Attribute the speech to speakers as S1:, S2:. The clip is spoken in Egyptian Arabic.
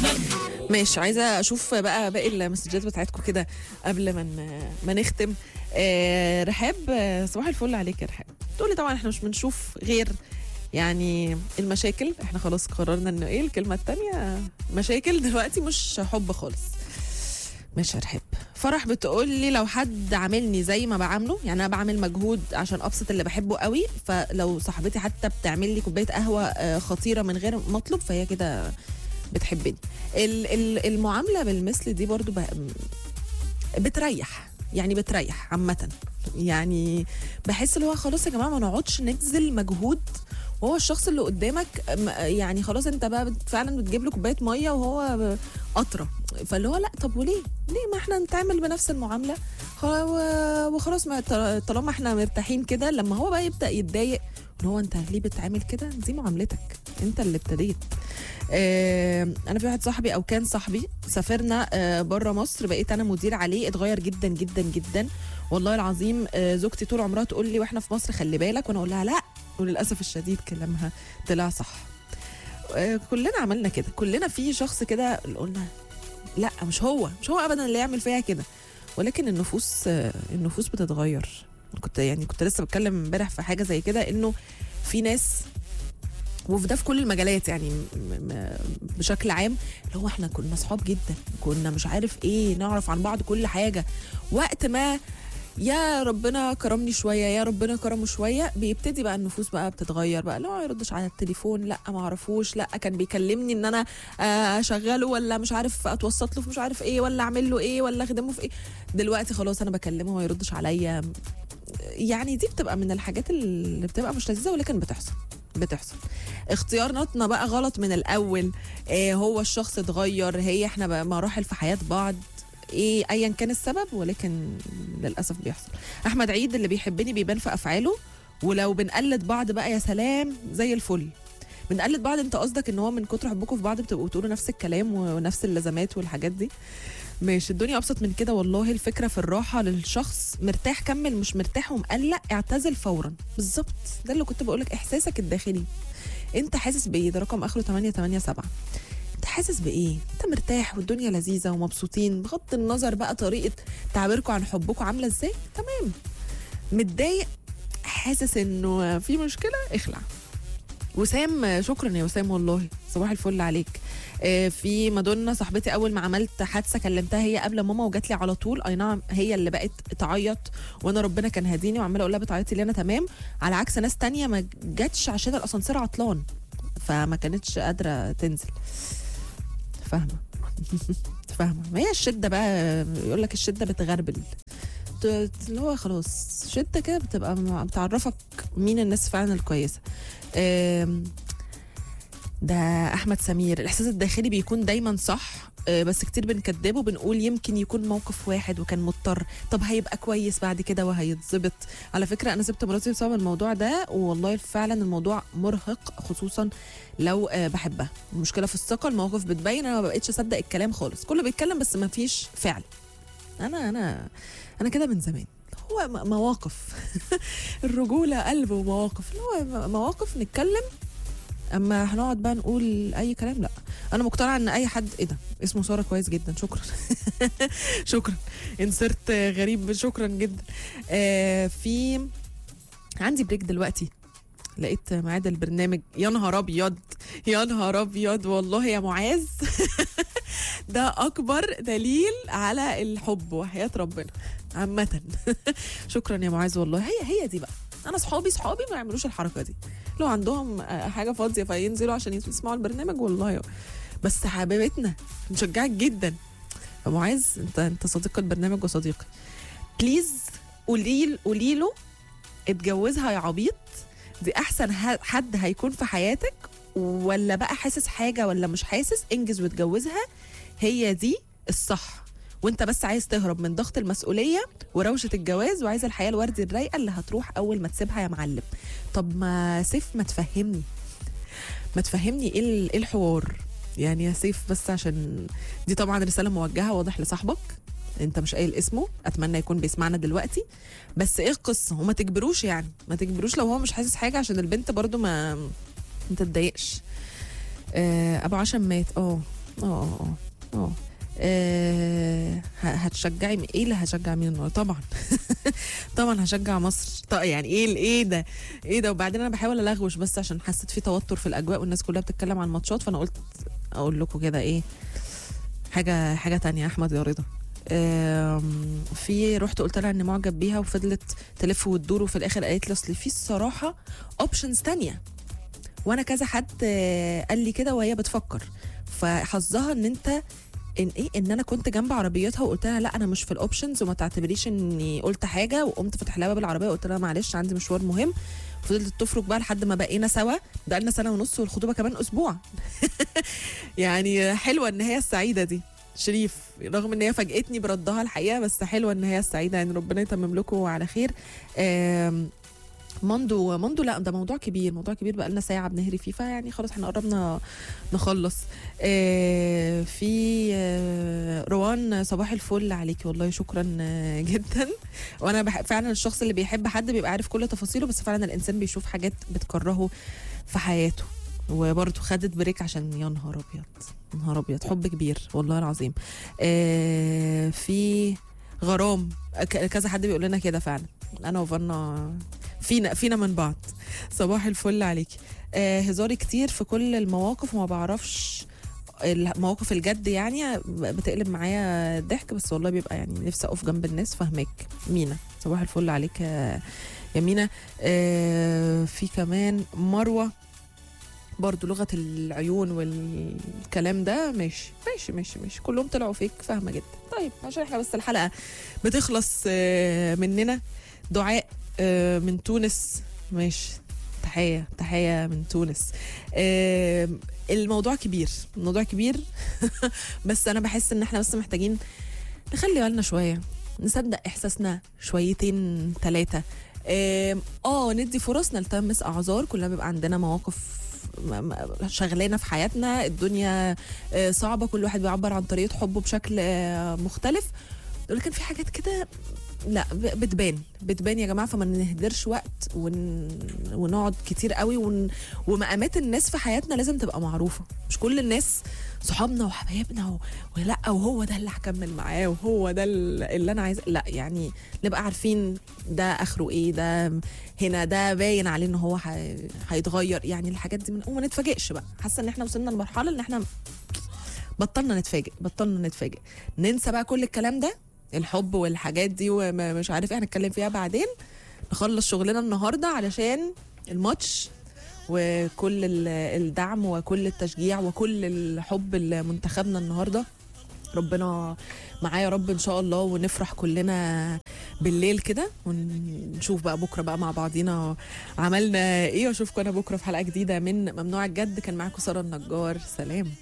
S1: ماشي عايزه اشوف بقى باقي المسجات بتاعتكم كده قبل ما ن- ما نختم آه رحاب آه، صباح الفل عليك يا رحاب تقولي طبعا احنا مش بنشوف غير يعني المشاكل احنا خلاص قررنا انه ايه الكلمه التانية مشاكل دلوقتي مش حب خالص مش رحاب فرح بتقول لي لو حد عاملني زي ما بعامله يعني انا بعمل مجهود عشان ابسط اللي بحبه قوي فلو صاحبتي حتى بتعمل لي كوبايه قهوه آه، خطيره من غير مطلب فهي كده بتحبني ال- ال- المعامله بالمثل دي برضو ب- بتريح يعني بتريح عامه يعني بحس اللي هو خلاص يا جماعه ما نقعدش نبذل مجهود وهو الشخص اللي قدامك م- يعني خلاص انت بقى بت- فعلا بتجيب له كوبايه ميه وهو ب- قطره فاللي هو لا طب وليه؟ ليه ما احنا نتعامل بنفس المعامله خ- و- وخلاص ما طال- طالما احنا مرتاحين كده لما هو بقى يبدا يتضايق اللي هو انت ليه بتعامل كده؟ دي معاملتك انت اللي ابتديت آه، انا في واحد صاحبي او كان صاحبي سافرنا آه، بره مصر بقيت انا مدير عليه اتغير جدا جدا جدا والله العظيم آه، زوجتي طول عمرها تقول لي واحنا في مصر خلي بالك وانا اقول لها لا وللاسف الشديد كلامها طلع صح آه، كلنا عملنا كده كلنا في شخص كده اللي قلنا لا مش هو مش هو ابدا اللي يعمل فيها كده ولكن النفوس آه، النفوس بتتغير كنت يعني كنت لسه بتكلم امبارح في حاجه زي كده انه في ناس وفي ده في كل المجالات يعني م- م- بشكل عام اللي هو احنا كنا اصحاب جدا كنا مش عارف ايه نعرف عن بعض كل حاجه وقت ما يا ربنا كرمني شويه يا ربنا كرمه شويه بيبتدي بقى النفوس بقى بتتغير بقى لا ما يردش على التليفون لا ما اعرفوش لا كان بيكلمني ان انا آه، اشغله ولا مش عارف اتوسط له في مش عارف ايه ولا اعمل له ايه ولا اخدمه في ايه دلوقتي خلاص انا بكلمه وما يردش عليا يعني دي بتبقى من الحاجات اللي بتبقى مش لذيذه ولكن بتحصل بتحصل اختياراتنا بقى غلط من الاول إيه هو الشخص اتغير هي احنا بقى مراحل في حياه بعض ايه ايا كان السبب ولكن للاسف بيحصل احمد عيد اللي بيحبني بيبان في افعاله ولو بنقلد بعض بقى يا سلام زي الفل بنقلد بعض انت قصدك ان هو من كتر حبكم في بعض بتبقوا بتقولوا نفس الكلام ونفس اللازمات والحاجات دي ماشي الدنيا ابسط من كده والله الفكره في الراحه للشخص مرتاح كمل مش مرتاح ومقلق اعتزل فورا بالظبط ده اللي كنت بقولك احساسك الداخلي انت حاسس بايه ده رقم اخره 887 انت حاسس بايه انت مرتاح والدنيا لذيذه ومبسوطين بغض النظر بقى طريقه تعبيركم عن حبكم عامله ازاي تمام متضايق حاسس انه في مشكله اخلع وسام شكرا يا وسام والله صباح الفل عليك آه، في مادونا صاحبتي اول ما عملت حادثه كلمتها هي قبل ماما وجات لي على طول اي نعم هي اللي بقت تعيط وانا ربنا كان هاديني وعماله اقول لها بتعيطي ليه انا تمام على عكس ناس تانية ما جاتش عشان الاسانسير عطلان فما كانتش قادره تنزل فاهمه فاهمه ما هي الشده بقى يقول لك الشده بتغربل ت- اللي هو خلاص شده كده بتبقى مع- بتعرفك مين الناس فعلا الكويسه آم، ده احمد سمير الاحساس الداخلي بيكون دايما صح آه، بس كتير بنكدبه بنقول يمكن يكون موقف واحد وكان مضطر طب هيبقى كويس بعد كده وهيتظبط على فكره انا سبت مراتي بسبب الموضوع ده والله فعلا الموضوع مرهق خصوصا لو آه، بحبها المشكله في الثقه المواقف بتبين انا ما بقتش اصدق الكلام خالص كله بيتكلم بس ما فيش فعل انا انا انا كده من زمان هو م- مواقف الرجوله قلب ومواقف اللي هو م- مواقف نتكلم اما هنقعد بقى نقول اي كلام لا انا مقتنعه ان اي حد ايه ده اسمه ساره كويس جدا شكرا شكرا انسرت غريب شكرا جدا آه في عندي بريك دلوقتي لقيت ميعاد البرنامج يا نهار ابيض يا نهار ابيض والله يا معاذ ده اكبر دليل على الحب وحياه ربنا عامه شكرا يا معاذ والله هي هي دي بقى انا صحابي صحابي ما يعملوش الحركه دي لو عندهم آه، حاجه فاضيه فينزلوا عشان يسمعوا البرنامج والله بس حبيبتنا نشجعك جدا فمعاذ انت انت صديق البرنامج وصديقي بليز قولي قولي له اتجوزها يا عبيط دي احسن ه- حد هيكون في حياتك ولا بقى حاسس حاجه ولا مش حاسس انجز واتجوزها هي دي الصح وانت بس عايز تهرب من ضغط المسؤوليه وروشه الجواز وعايز الحياه الوردي الرايقه اللي هتروح اول ما تسيبها يا معلم طب ما سيف ما تفهمني ما تفهمني ايه ال- ايه الحوار يعني يا سيف بس عشان دي طبعا رساله موجهه واضح لصاحبك انت مش قايل اسمه اتمنى يكون بيسمعنا دلوقتي بس ايه القصه وما تجبروش يعني ما تجبروش لو هو مش حاسس حاجه عشان البنت برضو ما ما تتضايقش آه، ابو عشم مات اه اه اه اه آه، ه- هتشجعي مين؟ ايه اللي هشجع مين النهارده؟ طبعا طبعا هشجع مصر طيب يعني ايه ال- ايه ده؟ ايه ده؟ وبعدين انا بحاول الغوش بس عشان حسيت في توتر في الاجواء والناس كلها بتتكلم عن ماتشات فانا قلت اقول لكم كده ايه حاجه حاجه تانية احمد يا رضا آم، في رحت قلت لها اني معجب بيها وفضلت تلف وتدور وفي الاخر قالت لي اصل في الصراحه اوبشنز تانية وانا كذا حد آه، قال لي كده وهي بتفكر فحظها ان انت ان ايه ان انا كنت جنب عربيتها وقلت لها لا انا مش في الاوبشنز وما تعتبريش اني قلت حاجه وقمت فتح لها باب العربيه وقلت لها معلش عندي مشوار مهم فضلت تفرك بقى لحد ما بقينا سوا بقالنا سنه ونص والخطوبه كمان اسبوع يعني حلوه ان هي السعيده دي شريف رغم ان هي فاجئتني بردها الحقيقه بس حلوه ان هي السعيده يعني ربنا يتمم لكم على خير آم، مندو مندو لا ده موضوع كبير موضوع كبير بقى لنا ساعه بنهري فيه فيعني خلاص احنا قربنا نخلص آه في آه روان صباح الفل عليكي والله شكرا آه جدا وانا بح فعلا الشخص اللي بيحب حد بيبقى عارف كل تفاصيله بس فعلا الانسان بيشوف حاجات بتكرهه في حياته وبرضه خدت بريك عشان يا نهار ابيض يا نهار ابيض حب كبير والله العظيم آه في غرام ك- كذا حد بيقول لنا كده فعلا انا وفنا فينا فينا من بعض صباح الفل عليكي آه هزاري كتير في كل المواقف وما بعرفش المواقف الجد يعني بتقلب معايا ضحك بس والله بيبقى يعني نفسي اقف جنب الناس فاهماك مينا صباح الفل عليك يا يا مينا آه في كمان مروه برضو لغة العيون والكلام ده ماشي ماشي ماشي ماشي كلهم طلعوا فيك فاهمة جدا طيب عشان احنا بس الحلقة بتخلص آه، مننا دعاء آه، من تونس ماشي تحية تحية من تونس آه، الموضوع كبير الموضوع كبير بس انا بحس ان احنا بس محتاجين نخلي بالنا شوية نصدق احساسنا شويتين ثلاثة اه ندي فرص نلتمس اعذار كلنا بيبقى عندنا مواقف م- م- شغلانه في حياتنا الدنيا آه، صعبه كل واحد بيعبر عن طريقه حبه بشكل آه، مختلف ولكن في حاجات كده لا ب- بتبان بتبان يا جماعه فما نهدرش وقت ون... ونقعد كتير قوي ون... ومقامات الناس في حياتنا لازم تبقى معروفه مش كل الناس صحابنا وحبايبنا و... ولا وهو ده اللي هكمل معاه وهو ده ال- اللي انا عايز لا يعني نبقى عارفين ده اخره ايه ده هنا ده باين عليه ان هو ح- هيتغير يعني الحاجات دي من وما نتفاجئش بقى حاسه ان احنا وصلنا لمرحله ان احنا بطلنا نتفاجئ بطلنا نتفاجئ ننسى بقى كل الكلام ده الحب والحاجات دي ومش عارف ايه هنتكلم فيها بعدين نخلص شغلنا النهارده علشان الماتش وكل ال- الدعم وكل التشجيع وكل الحب لمنتخبنا النهارده ربنا معاه يا رب ان شاء الله ونفرح كلنا بالليل كده ونشوف بقى بكره بقى مع بعضينا عملنا ايه واشوفكم انا بكره في حلقه جديده من ممنوع الجد كان معاكم ساره النجار سلام